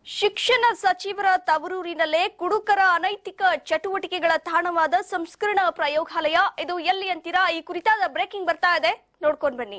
ಶಿಕ್ಷಣ ಸಚಿವರ ತವರೂರಿನಲ್ಲೇ ಕುಡುಕರ ಅನೈತಿಕ ಚಟುವಟಿಕೆಗಳ ತಾಣವಾದ ಸಂಸ್ಕರಣ ಪ್ರಯೋಗಾಲಯ ಇದು ಎಲ್ಲಿ ಅಂತೀರಾ ಈ ಕುರಿತಾದ ಬ್ರೇಕಿಂಗ್ ಬರ್ತಾ ಇದೆ ನೋಡ್ಕೊಂಡ್ ಬನ್ನಿ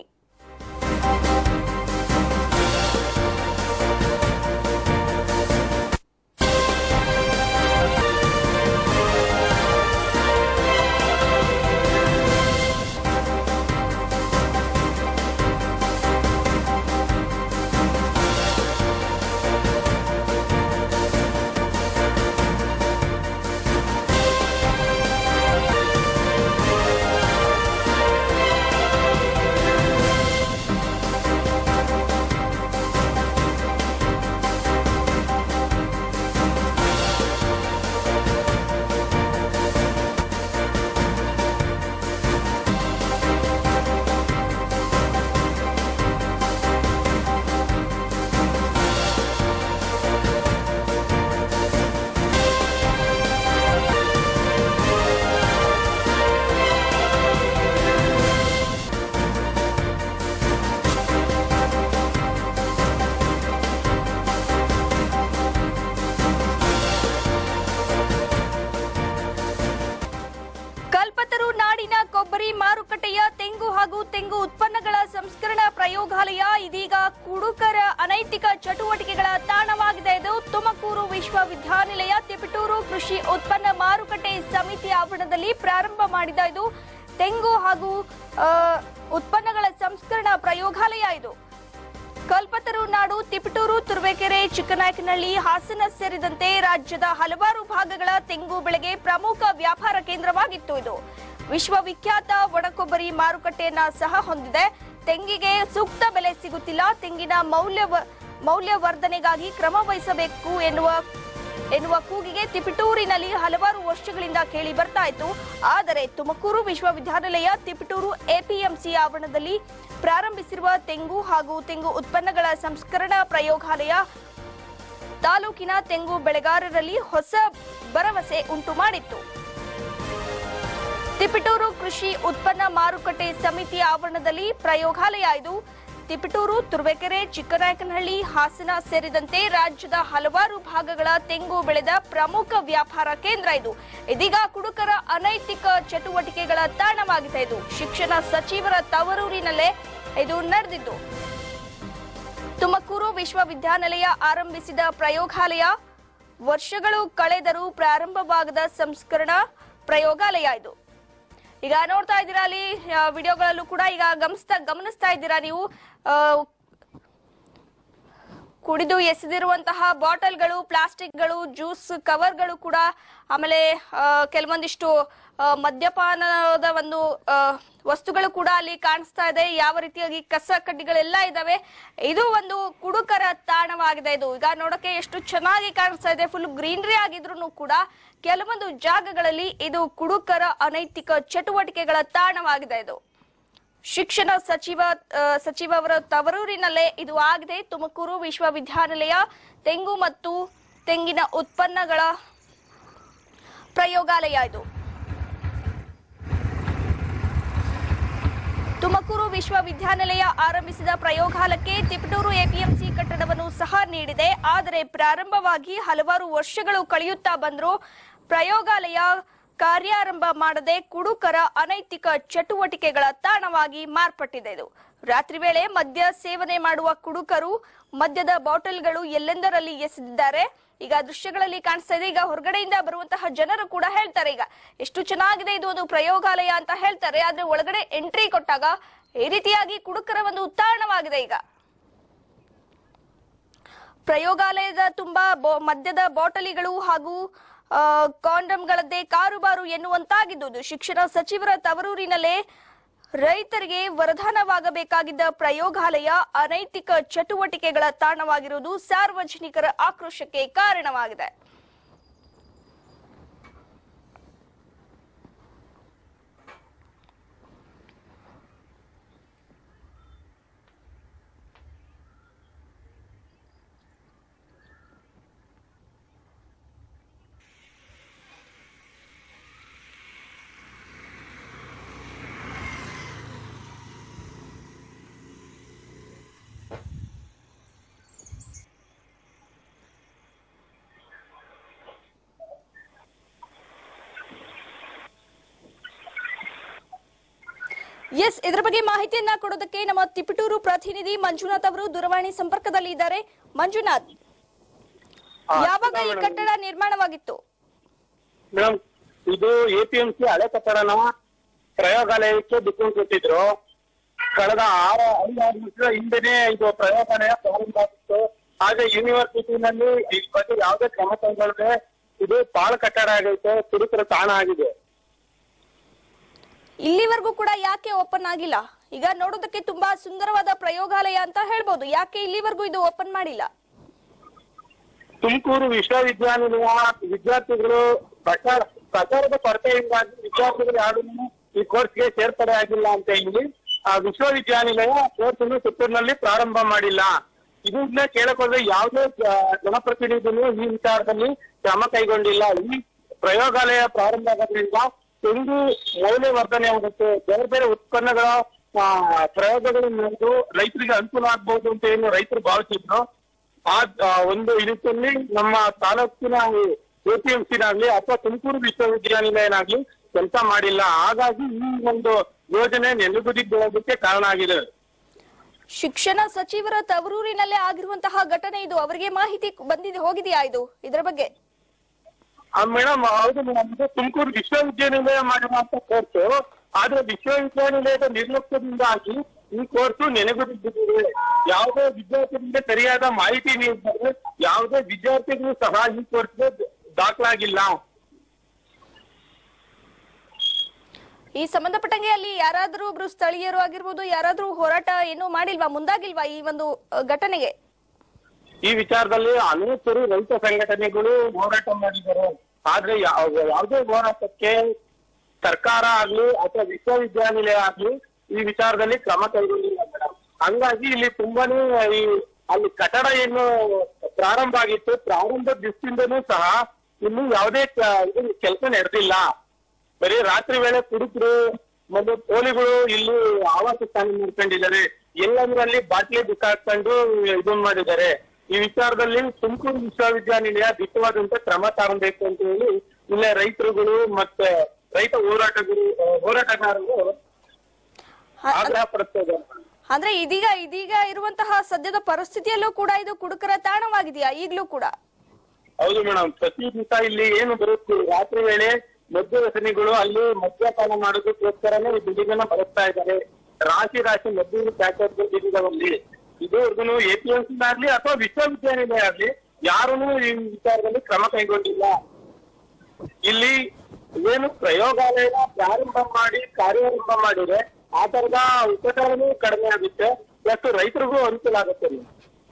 ಕಲ್ಪತರು ನಾಡಿನ ಕೊಬ್ಬರಿ ಮಾರುಕಟ್ಟೆಯ ತೆಂಗು ಹಾಗೂ ತೆಂಗು ಉತ್ಪನ್ನಗಳ ಸಂಸ್ಕರಣಾ ಪ್ರಯೋಗಾಲಯ ಇದೀಗ ಕುಡುಕರ ಅನೈತಿಕ ಚಟುವಟಿಕೆಗಳ ತಾಣವಾಗಿದೆ ಇದು ತುಮಕೂರು ವಿಶ್ವವಿದ್ಯಾನಿಲಯ ತಿಪಟೂರು ಕೃಷಿ ಉತ್ಪನ್ನ ಮಾರುಕಟ್ಟೆ ಸಮಿತಿ ಆವರಣದಲ್ಲಿ ಪ್ರಾರಂಭ ಮಾಡಿದ ಇದು ತೆಂಗು ಹಾಗೂ ಆ, ಉತ್ಪನ್ನಗಳ ಸಂಸ್ಕರಣಾ ಪ್ರಯೋಗಾಲಯ ಇದು ಕಲ್ಪತರು ನಾಡು ತಿಪಟೂರು ತುರುವೇಕೆರೆ ಚಿಕ್ಕನಾಯಕನಹಳ್ಳಿ ಹಾಸನ ಸೇರಿದಂತೆ ರಾಜ್ಯದ ಹಲವಾರು ಭಾಗಗಳ ತೆಂಗು ಬೆಳೆಗೆ ಪ್ರಮುಖ ವ್ಯಾಪಾರ ಕೇಂದ್ರವಾಗಿತ್ತು ಇದು ವಿಶ್ವವಿಖ್ಯಾತ ಒಣಕೊಬ್ಬರಿ ಮಾರುಕಟ್ಟೆಯನ್ನ ಸಹ ಹೊಂದಿದೆ ತೆಂಗಿಗೆ ಸೂಕ್ತ ಬೆಲೆ ಸಿಗುತ್ತಿಲ್ಲ ತೆಂಗಿನ ಮೌಲ್ಯ ಮೌಲ್ಯವರ್ಧನೆಗಾಗಿ ಕ್ರಮ ವಹಿಸಬೇಕು ಎನ್ನುವ ಎನ್ನುವ ಕೂಗಿಗೆ ತಿಪಟೂರಿನಲ್ಲಿ ಹಲವಾರು ವರ್ಷಗಳಿಂದ ಕೇಳಿ ಬರ್ತಾ ಇತ್ತು ಆದರೆ ತುಮಕೂರು ವಿಶ್ವವಿದ್ಯಾನಿಲಯ ತಿಪಟೂರು ಎಪಿಎಂಸಿ ಆವರಣದಲ್ಲಿ ಪ್ರಾರಂಭಿಸಿರುವ ತೆಂಗು ಹಾಗೂ ತೆಂಗು ಉತ್ಪನ್ನಗಳ ಸಂಸ್ಕರಣಾ ಪ್ರಯೋಗಾಲಯ ತಾಲೂಕಿನ ತೆಂಗು ಬೆಳೆಗಾರರಲ್ಲಿ ಹೊಸ ಭರವಸೆ ಉಂಟು ಮಾಡಿತ್ತು ತಿಪಟೂರು ಕೃಷಿ ಉತ್ಪನ್ನ ಮಾರುಕಟ್ಟೆ ಸಮಿತಿ ಆವರಣದಲ್ಲಿ ಪ್ರಯೋಗಾಲಯ ಇದು ತಿಪಟೂರು ತುರುವೇಕೆರೆ ಚಿಕ್ಕನಾಯಕನಹಳ್ಳಿ ಹಾಸನ ಸೇರಿದಂತೆ ರಾಜ್ಯದ ಹಲವಾರು ಭಾಗಗಳ ತೆಂಗು ಬೆಳೆದ ಪ್ರಮುಖ ವ್ಯಾಪಾರ ಕೇಂದ್ರ ಇದು ಇದೀಗ ಕುಡುಕರ ಅನೈತಿಕ ಚಟುವಟಿಕೆಗಳ ತಾಣವಾಗಿದೆ ಇದು ಶಿಕ್ಷಣ ಸಚಿವರ ತವರೂರಿನಲ್ಲೇ ಇದು ನಡೆದಿದ್ದು ತುಮಕೂರು ವಿಶ್ವವಿದ್ಯಾನಿಲಯ ಆರಂಭಿಸಿದ ಪ್ರಯೋಗಾಲಯ ವರ್ಷಗಳು ಕಳೆದರೂ ಪ್ರಾರಂಭವಾಗದ ಸಂಸ್ಕರಣಾ ಪ್ರಯೋಗಾಲಯ ಇದು ಈಗ ನೋಡ್ತಾ ಇದ್ದೀರಾ ಅಲ್ಲಿ ಆ, ವಿಡಿಯೋಗಳಲ್ಲೂ ಕೂಡ ಈಗ ಗಮನಿಸ್ತಾ ಗಮನಿಸ್ತಾ ಇದ್ದೀರಾ ನೀವು ಆ, ಕುಡಿದು ಎಸೆದಿರುವಂತಹ ಬಾಟಲ್ಗಳು ಪ್ಲಾಸ್ಟಿಕ್ಗಳು ಜ್ಯೂಸ್ ಕವರ್ಗಳು ಕೂಡ ಆಮೇಲೆ ಆ, ಕೆಲವೊಂದಿಷ್ಟು ಆ, ಮದ್ಯಪಾನದ ಒಂದು ಆ, ವಸ್ತುಗಳು ಕೂಡ ಅಲ್ಲಿ ಕಾಣಿಸ್ತಾ ಇದೆ ಯಾವ ರೀತಿಯಾಗಿ ಕಸ ಕಡ್ಡಿಗಳೆಲ್ಲ ಇದಾವೆ ಇದು ಒಂದು ಕುಡುಕರ ತಾಣವಾಗಿದೆ ಇದು ಈಗ ನೋಡಕ್ಕೆ ಎಷ್ಟು ಚೆನ್ನಾಗಿ ಕಾಣಿಸ್ತಾ ಇದೆ ಫುಲ್ ಗ್ರೀನರಿ ಆಗಿದ್ರು ಕೂಡ ಕೆಲವೊಂದು ಜಾಗಗಳಲ್ಲಿ ಇದು ಕುಡುಕರ ಅನೈತಿಕ ಚಟುವಟಿಕೆಗಳ ತಾಣವಾಗಿದೆ ಇದು ಶಿಕ್ಷಣ ಸಚಿವ ಆ, ಸಚಿವ ಅವರ ತವರೂರಿನಲ್ಲೇ ಇದು ಆಗಿದೆ ತುಮಕೂರು ವಿಶ್ವವಿದ್ಯಾನಿಲಯ ತೆಂಗು ಮತ್ತು ತೆಂಗಿನ ಉತ್ಪನ್ನಗಳ ಪ್ರಯೋಗಾಲಯ ಇದು ತುಮಕೂರು ವಿಶ್ವವಿದ್ಯಾನಿಲಯ ಆರಂಭಿಸಿದ ಪ್ರಯೋಗಾಲಯಕ್ಕೆ ತಿಪಟೂರು ಎಪಿಎಂಸಿ ಕಟ್ಟಡವನ್ನು ಸಹ ನೀಡಿದೆ ಆದರೆ ಪ್ರಾರಂಭವಾಗಿ ಹಲವಾರು ವರ್ಷಗಳು ಕಳೆಯುತ್ತಾ ಬಂದರೂ ಪ್ರಯೋಗಾಲಯ ಕಾರ್ಯಾರಂಭ ಮಾಡದೆ ಕುಡುಕರ ಅನೈತಿಕ ಚಟುವಟಿಕೆಗಳ ತಾಣವಾಗಿ ಮಾರ್ಪಟ್ಟಿದೆ ಇದು ರಾತ್ರಿ ವೇಳೆ ಮದ್ಯ ಸೇವನೆ ಮಾಡುವ ಕುಡುಕರು ಮದ್ಯದ ಬಾಟಲ್ಗಳು ಎಲ್ಲೆಂದರಲ್ಲಿ ಎಸೆದಿದ್ದಾರೆ ಈಗ ದೃಶ್ಯಗಳಲ್ಲಿ ಕಾಣಿಸ್ತಾ ಇದೆ ಈಗ ಹೊರಗಡೆಯಿಂದ ಬರುವಂತಹ ಜನರು ಕೂಡ ಹೇಳ್ತಾರೆ ಈಗ ಎಷ್ಟು ಚೆನ್ನಾಗಿದೆ ಇದು ಒಂದು ಪ್ರಯೋಗಾಲಯ ಅಂತ ಹೇಳ್ತಾರೆ ಆದ್ರೆ ಒಳಗಡೆ ಎಂಟ್ರಿ ಕೊಟ್ಟಾಗ ಈ ರೀತಿಯಾಗಿ ಕುಡುಕರ ಒಂದು ಉತ್ತಾರಣವಾಗಿದೆ ಈಗ ಪ್ರಯೋಗಾಲಯದ ತುಂಬಾ ಬೊ- ಮದ್ಯದ ಬಾಟಲಿಗಳು ಹಾಗೂ ಆ, ಕಾಂಡಮ್ಗಳದ್ದೇ ಕಾರುಬಾರು ಎನ್ನುವಂತಾಗಿದ್ದು ಶಿಕ್ಷಣ ಸಚಿವರ ತವರೂರಿನಲ್ಲೇ ರೈತರಿಗೆ ವರದಾನವಾಗಬೇಕಾಗಿದ್ದ ಪ್ರಯೋಗಾಲಯ ಅನೈತಿಕ ಚಟುವಟಿಕೆಗಳ ತಾಣವಾಗಿರುವುದು ಸಾರ್ವಜನಿಕರ ಆಕ್ರೋಶಕ್ಕೆ ಕಾರಣವಾಗಿದೆ ಎಸ್ ಇದರ ಬಗ್ಗೆ ಮಾಹಿತಿಯನ್ನ ಕೊಡೋದಕ್ಕೆ ನಮ್ಮ ತಿಪಟೂರು ಪ್ರತಿನಿಧಿ ಮಂಜುನಾಥ್ ಅವರು ದೂರವಾಣಿ ಸಂಪರ್ಕದಲ್ಲಿ ಇದ್ದಾರೆ ಮಂಜುನಾಥ್ ಆ, ಯಾವಾಗ ಈ ಮೇಡಮ್, ಕಟ್ಟಡ ನಿರ್ಮಾಣವಾಗಿತ್ತು ಮೇಡಮ್ ಇದು ಎಪಿಎಂಸಿ ಹಳೆ ಕಟ್ಟಡನ ಪ್ರಯೋಗಾಲಯಕ್ಕೆ ಬಿಟ್ಟು ಕೊಟ್ಟಿದ್ರು ಕಳೆದ ಆರು ಐದಾರು ವರ್ಷದ ಹಿಂದೆನೆ ಇದು ಪ್ರಯೋಗಾಲಯ ಪ್ರಾರಂಭ ಆಗಿತ್ತು ಆದ್ರೆ ಯೂನಿವರ್ಸಿಟಿನಲ್ಲಿ ಈ ಬಗ್ಗೆ ಯಾವುದೇ ಕ್ರಮ ಕೈಗೊಳ್ಳದೆ ಇದು ಪಾಳು ಕಟ್ಟಡ ಆಗೈತೆ ಕುರುಕರ ತಾಣ ಆಗಿದೆ ಇಲ್ಲಿವರೆಗೂ ಕೂಡ ಯಾಕೆ ಓಪನ್ ಆಗಿಲ್ಲ ಈಗ ನೋಡೋದಕ್ಕೆ ತುಂಬಾ ಸುಂದರವಾದ ಪ್ರಯೋಗಾಲಯ ಅಂತ ಹೇಳ್ಬೋದು ಯಾಕೆ ಇಲ್ಲಿವರೆಗೂ ಇದು ಓಪನ್ ಮಾಡಿಲ್ಲ ತುಮಕೂರು ವಿಶ್ವವಿದ್ಯಾನಿಲಯ ವಿದ್ಯಾರ್ಥಿಗಳು ಪ್ರಚಾರ ಪ್ರಚಾರದ ಕೊರತೆಯಿಂದಾಗಿ ವಿದ್ಯಾರ್ಥಿಗಳು ಯಾರು ಈ ಕೋರ್ಸ್ಗೆ ಸೇರ್ಪಡೆ ಆಗಿಲ್ಲ ಅಂತ ಹೇಳಿ ಆ ವಿಶ್ವವಿದ್ಯಾನಿಲಯ ಕೋರ್ಸ್ ಅನ್ನು ಸುತ್ತೂರಿನಲ್ಲಿ ಪ್ರಾರಂಭ ಮಾಡಿಲ್ಲ ಇದನ್ನ ಕೇಳಕ್ ಹೋದ್ರೆ ಯಾವುದೇ ಆ, ಜನಪ್ರತಿನಿಧಿಗಳು ಈ ವಿಚಾರದಲ್ಲಿ ಕ್ರಮ ಕೈಗೊಂಡಿಲ್ಲ ಈ ಪ್ರಯೋಗಾಲಯ ಪ್ರಾರಂಭ ಆಗೋದ್ರಿಂದ ತೆಂಗು ಮೌಲ್ಯವರ್ಧನೆ ಆಗುತ್ತೆ ಬೇರೆ ಬೇರೆ ಉತ್ಪನ್ನಗಳ ಆ, ಪ್ರಯೋಗಗಳು ನಡೆದು ರೈತರಿಗೆ ಅನುಕೂಲ ಆಗ್ಬಹುದು ಅಂತ ಏನು ರೈತರು ಭಾವಿಸಿದ್ರು ಆ ಆ, ಒಂದು ಇದರಲ್ಲಿ ನಮ್ಮ ತಾಲೂಕಿನ ಎಪಿಎಂಸಿನಾಗ್ಲಿ ಅಥವಾ ತುಮಕೂರು ವಿಶ್ವವಿದ್ಯಾನಿಲಯನಾಗ್ಲಿ ಕೆಲಸ ಮಾಡಿಲ್ಲ ಹಾಗಾಗಿ ಈ ಒಂದು ಯೋಜನೆ ನೆಲಗುದಿಗೊಳ್ಳೋದಕ್ಕೆ ಕಾರಣ ಆಗಿದೆ ಶಿಕ್ಷಣ ಸಚಿವರ ತವರೂರಿನಲ್ಲೇ ಆಗಿರುವಂತಹ ಘಟನೆ ಇದು ಅವರಿಗೆ ಮಾಹಿತಿ ಬಂದಿದೆ ಹೋಗಿದೆಯಾ ಇದು ಇದರ ಬಗ್ಗೆ ಮೇಡಮ್ ಹೌದು ಮೇಡಮ್ ಇದು ತುಮಕೂರು ವಿಶ್ವವಿದ್ಯಾನಿಲಯ ಮಾಡಿರುವಂತ ಕೋರ್ಸು ಆದ್ರೆ ವಿಶ್ವವಿದ್ಯಾನಿಲಯದ ನಿರ್ಲಕ್ಷ್ಯದಿಂದಾಗಿ ಈ ಕೋರ್ಸು ನೆನೆಗುದಿದ್ದಿದೆ ಯಾವುದೇ ವಿದ್ಯಾರ್ಥಿಗಳಿಗೆ ಸರಿಯಾದ ಮಾಹಿತಿ ನೀಡಿದರೆ ಯಾವುದೇ ವಿದ್ಯಾರ್ಥಿಗಳು ಸಹ ಈ ಕೋರ್ಸ್ಗೆ ದಾಖಲಾಗಿಲ್ಲ ಈ ಸಂಬಂಧಪಟ್ಟಂಗೆ ಅಲ್ಲಿ ಯಾರಾದ್ರೂ ಒಬ್ರು ಸ್ಥಳೀಯರು ಆಗಿರ್ಬೋದು ಯಾರಾದ್ರೂ ಹೋರಾಟ ಏನು ಮಾಡಿಲ್ವಾ ಮುಂದಾಗಿಲ್ವಾ ಈ ಒಂದು ಅ, ಘಟನೆಗೆ ಈ ವಿಚಾರದಲ್ಲಿ ಅನೇಕರು ರೈತ ಸಂಘಟನೆಗಳು ಹೋರಾಟ ಮಾಡಿದ್ದಾರೆ ಆದ್ರೆ ಯಾವ- ಯಾವುದೇ ಹೋರಾಟಕ್ಕೆ ಸರ್ಕಾರ ಆಗ್ಲಿ ಅಥವಾ ವಿಶ್ವವಿದ್ಯಾನಿಲಯ ಆಗ್ಲಿ ಈ ವಿಚಾರದಲ್ಲಿ ಕ್ರಮ ಕೈಗೊಂಡಿಲ್ಲ ಮೇಡಮ್ ಹಂಗಾಗಿ ಇಲ್ಲಿ ತುಂಬಾನೇ ಈ ಅಲ್ಲಿ ಕಟ್ಟಡ ಏನು ಪ್ರಾರಂಭ ಆಗಿತ್ತು ಪ್ರಾರಂಭದ ದಿವಸದಿಂದನೂ ಸಹ ಇನ್ನು ಯಾವುದೇ ಕೆಲಸ ನಡೆದಿಲ್ಲ ಬರೀ ರಾತ್ರಿ ವೇಳೆ ಕುಡುಕರು ಮತ್ತು ಪೋಲಿಗಳು ಇಲ್ಲಿ ಆವಾಸ ಸ್ಥಾನ ಮಾಡ್ಕೊಂಡಿದ್ದಾರೆ ಎಲ್ಲಂದ್ರಲ್ಲಿ ಬಾಟ್ಲಿ ಬಿಸಾಕೊಂಡು ಇದನ್ ಮಾಡಿದ್ದಾರೆ ಈ ವಿಚಾರದಲ್ಲಿ ತುಮಕೂರು ವಿಶ್ವವಿದ್ಯಾನಿಲಯ ದಿಟ್ಟವಾದಂತ ಕ್ರಮ ತಗೊಬೇಕು ಅಂತ ಹೇಳಿ ಇಲ್ಲೇ ರೈತರುಗಳು ಮತ್ತೆ ರೈತ ಹೋರಾಟಗಳು ಹೋರಾಟಗಾರರು ಹ- ಆಗ್ರಹ ಪಡ್ತಾ ಇದ್ದಾರೆ ಅಂದ್ರೆ ಇದೀಗ ಇದೀಗ ಇರುವಂತಹ ಸದ್ಯದ ಪರಿಸ್ಥಿತಿಯಲ್ಲೂ ಕೂಡ ಇದು ಕುಡುಕರ ತಾಣವಾಗಿದೆಯಾ ಈಗ್ಲೂ ಕೂಡ ಹೌದು ಮೇಡಮ್ ಪ್ರತಿ ದಿವಸ ಇಲ್ಲಿ ಏನು ಬರುತ್ತೆ ರಾತ್ರಿ ವೇಳೆ ಮದ್ಯ ವ್ಯಸನಿಗಳು ಅಲ್ಲಿ ಮದ್ಯಪಾನ ಮಾಡೋದಕ್ಕೋಸ್ಕರನೇ ಈ ಬಿಲ್ಡಿಂಗ್ ಅನ್ನ ಬಳಸ್ತಾ ಇದ್ದಾರೆ ರಾಶಿ ರಾಶಿ ಮದ್ಯ ಪ್ಯಾಕೆಟ್ ಬಿಲ್ಡಿಂಗ್ಗಳಲ್ಲಿ ಇದುವರೆಗೂ ಎ ಪಿ ಎಂ ಆಗ್ಲಿ ಅಥವಾ ವಿಶ್ವವಿದ್ಯಾನಿಲಯ ಆಗ್ಲಿ ಯಾರೂ ಈ ವಿಚಾರದಲ್ಲಿ ಕ್ರಮ ಕೈಗೊಂಡಿಲ್ಲ ಇಲ್ಲಿ ಏನು ಪ್ರಯೋಗಾಲಯನ ಪ್ರಾರಂಭ ಮಾಡಿ ಕಾರ್ಯಾರಂಭ ಮಾಡಿದ್ರೆ ಆ ತರದ ಉಪಕರಣನೂ ಕಡಿಮೆ ಆಗುತ್ತೆ ಪ್ಲಸ್ ರೈತರಿಗೂ ಅನುಕೂಲ ಆಗುತ್ತೆ ಇಲ್ಲಿ.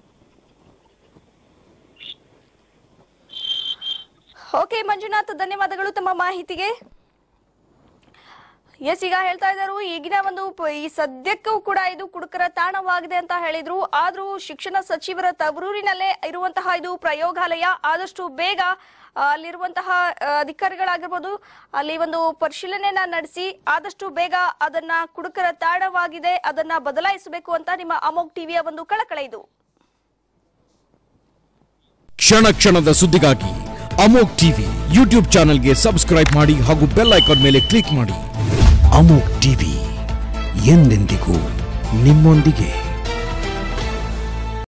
ಓಕೆ ಮಂಜುನಾಥ್ ಧನ್ಯವಾದಗಳು ತಮ್ಮ ಮಾಹಿತಿಗೆ ಎಸ್ ಈಗ ಹೇಳ್ತಾ ಇದ್ದಾರೆ ಈಗಿನ ಒಂದು ಪ- ಈ ಸದ್ಯಕ್ಕೂ ಕೂಡ ಇದು ಕುಡುಕರ ತಾಣವಾಗಿದೆ ಅಂತ ಹೇಳಿದ್ರು ಆದ್ರೂ ಶಿಕ್ಷಣ ಸಚಿವರ ತವರೂರಿನಲ್ಲೇ ಇರುವಂತಹ ಇದು ಪ್ರಯೋಗಾಲಯ ಆದಷ್ಟು ಬೇಗ ಆ, ಅಲ್ಲಿರುವಂತಹ ಆ, ಅಧಿಕಾರಿಗಳಾಗಿರ್ಬೋದು ಅಲ್ಲಿ ಒಂದು ಪರಿಶೀಲನೆಯನ್ನ ನಡೆಸಿ ಆದಷ್ಟು ಬೇಗ ಅದನ್ನ ಕುಡುಕರ ತಾಣವಾಗಿದೆ ಅದನ್ನ ಬದಲಾಯಿಸಬೇಕು ಅಂತ ನಿಮ್ಮ ಅಮೋಕ್ ಟಿವಿಯ ಒಂದು ಕಳಕಳ ಇದು ಕ್ಷಣ ಕ್ಷಣದ ಸುದ್ದಿಗಾಗಿ ಅಮೋಕ್ ಟಿವಿ ಯೂಟ್ಯೂಬ್ ಚಾನೆಲ್ಗೆ ಸಬ್ಸ್ಕ್ರೈಬ್ ಮಾಡಿ ಹಾಗೂ ಬೆಲ್ ಐಕಾನ್ ಮೇಲೆ ಕ್ಲಿಕ್ ಮಾಡಿ ಅಮೋಕ್ ಟಿವಿ ಎಂದೆಂದಿಗೂ ನಿಮ್ಮೊಂದಿಗೆ